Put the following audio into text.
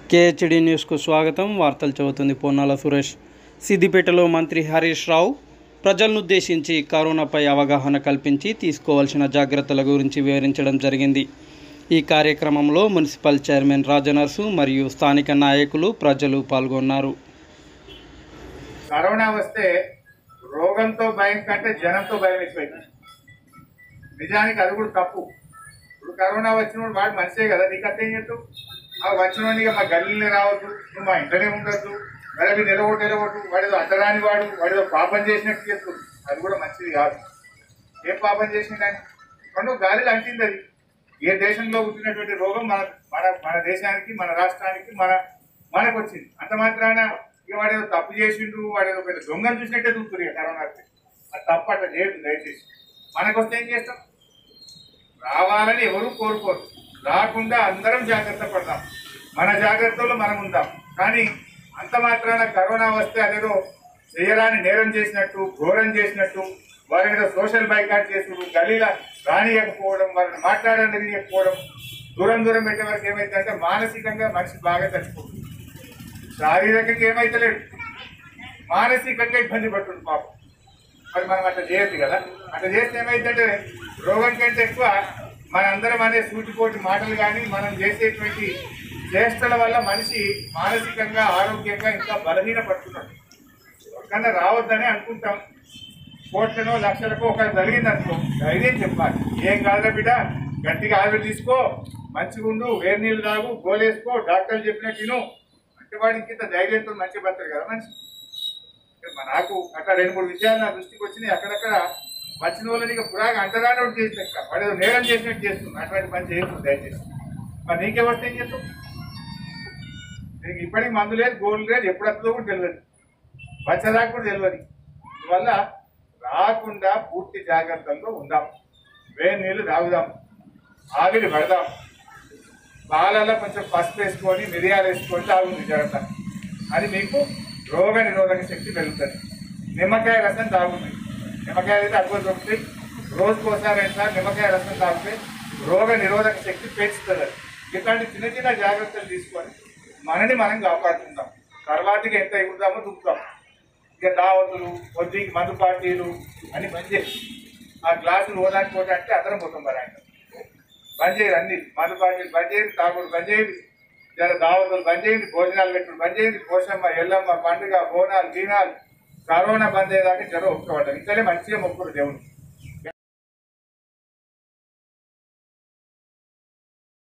KHD న్యూస్కు స్వాగతం వార్తలు చదువుతుంది పొన్నాల సురేష్ సిద్దిపేటలో మంత్రి హరీష్ రావు ప్రజలను ఉద్దేశించి కరోనాపై అవగాహన కల్పించి తీసుకోవాల్సిన జాగ్రత్తల గురించి వివరించడం జరిగింది ఈ కార్యక్రమంలో మున్సిపల్ చైర్మన్ రాజనర్సు మరియు స్థానిక నాయకులు ప్రజలు పాల్గొన్నారు కరోనా వస్తే రోగంతో భయం కంటే జనంతో భయం ఎక్కువైంది నిజానికి అది కూడా తప్పు ఇప్పుడు కరోనా వచ్చినప్పుడు వాడు మనిషే కదా నీకు అంత ఏం చేస్తావు ఆ వచ్చినోడిని ఇక మా గల్లీలో రావద్దు నువ్వు మా ఇంట్లోనే ఉండొద్దు మరి నిలవొట్టు నిలవొట్టు వాడేదో అడ్డరాని వాడు వాడేదో పాపం చేసినట్టు చేస్తుంది అది కూడా మంచిది కాదు ఏం పాపం చేసిందని రెండు గాలిలో అంటింది అది ఏ దేశంలో పుట్టినటువంటి రోగం మన మన మన దేశానికి మన రాష్ట్రానికి మన మనకు వచ్చింది అంత మాత్రాన ఇక వాడేదో తప్పు చేసిండు వాడేదో పెద్ద దొంగను చూసినట్టే చూస్తుంది ఇక కరోనా వస్తే. అది తప్పు అట్లా చేయదు దయచేసి మనకు వస్తే ఏం చేస్తాం రావాలని ఎవరు కోరుకోరు రాకుండా అందరం జాగ్రత్త పడదాం మన జాగ్రత్తలో మనం ఉందాం కానీ అంత మాత్రాన కరోనా వస్తే అదేదో చేయరాని నేరం చేసినట్టు ఘోరం చేసినట్టు వారి మీద సోషల్ బైకాట్ చేసుడు గలీల రానియకపోవడం వారిని మాట్లాడనియకపోవడం దూరం దూరం పెట్టే వరకు ఏమైందంటే మానసికంగా మనిషి బాగా చచ్చిపోతుంది శారీరకంగా ఏమైతలేడు మానసికంగా ఇబ్బంది పడుతుంది పాపం మరి మనం అట్లా చేయొద్దు కదా అట్లా చేస్తే ఏమైందంటే రోగం కంటే ఎక్కువ మనందరం అనే సూటిపోటి మాటలు కానీ మనం చేసేటువంటి చేష్టల వల్ల మనిషి మానసికంగా ఆరోగ్యంగా ఇంకా బలహీన పడుతున్నాడు ఎవరికన్నా రావద్దని అనుకుంటాం కోట్లనో లక్షలకో ఒకరు జరిగిందనుకో ధైర్యం చెప్పాలి ఏం కాదురా బిడ్డ గట్టిగా ఆవిరి తీసుకో మంచిగా ఉండు వేరు నీళ్ళు తాగు గోలేసుకో డాక్టర్లు చెప్పినట్టు విను అంటే వాడికి ఇంత ధైర్యంతో మంచి పడతారు కదా మనిషి మా నాకు అట్లా రెండు మూడు విషయాలు నా దృష్టికి వచ్చినాయి అక్కడక్కడ వచ్చిన వాళ్ళని ఇక పురాగా అంటరానోడు చేసి లెక్క వాడు ఏదో నేరం చేసినట్టు చేస్తుంది అటువంటి పని చేయకుండా దయచేసి మరి నీకే వస్తే ఏం చేస్తావు నీకు ఇప్పటికి మందు లేదు గోల్డ్ లేదు ఎప్పుడు వస్తుందో కూడా తెలియదు వచ్చేదాకా కూడా తెలియదు అందువల్ల రాకుండా పూర్తి జాగ్రత్తల్లో ఉందాం వేడి నీళ్ళు తాగుదాం ఆవిరి పడదాం పాలలో కొంచెం పసుపు వేసుకొని మిరియాలు వేసుకొని తాగుంది జాగ్రత్త అది మీకు రోగ నిరోధక శక్తి పెరుగుతుంది నిమ్మకాయ రసం తాగుంది నిమ్మకాయలు అయితే అడ్డు దొరుకుతాయి రోజుకోసారి అయినా నిమ్మకాయ రసం తాగితే రోగ నిరోధక శక్తి పెంచుతుంది అది ఇట్లాంటి చిన్న చిన్న జాగ్రత్తలు తీసుకొని మనని మనం కాపాడుకుందాం తర్వాతకి ఎంత ఎగురుదామో దుక్కుతాం ఇక దావతులు పొద్దుకి మందు పార్టీలు అని బంద్ చేసి ఆ గ్లాసులు ఓదానికి పోతా అంటే అందరం పోతాం మరి ఆయన బంద్ చేయరు అన్ని మందు పార్టీలు బంద్ చేయండి తాగుడు బంద్ చేయండి జర దావతులు బంద్ చేయండి భోజనాలు పెట్టుడు బంద్ చేయండి పోషమ్మ ఎల్లమ్మ పండుగ బోనాలు దీనాలు కరోనా బంద్ అయ్యేదాకా జర ఒప్పుకోవడం ఇక్కడే మంచిగా మొక్కుడు దేవుడు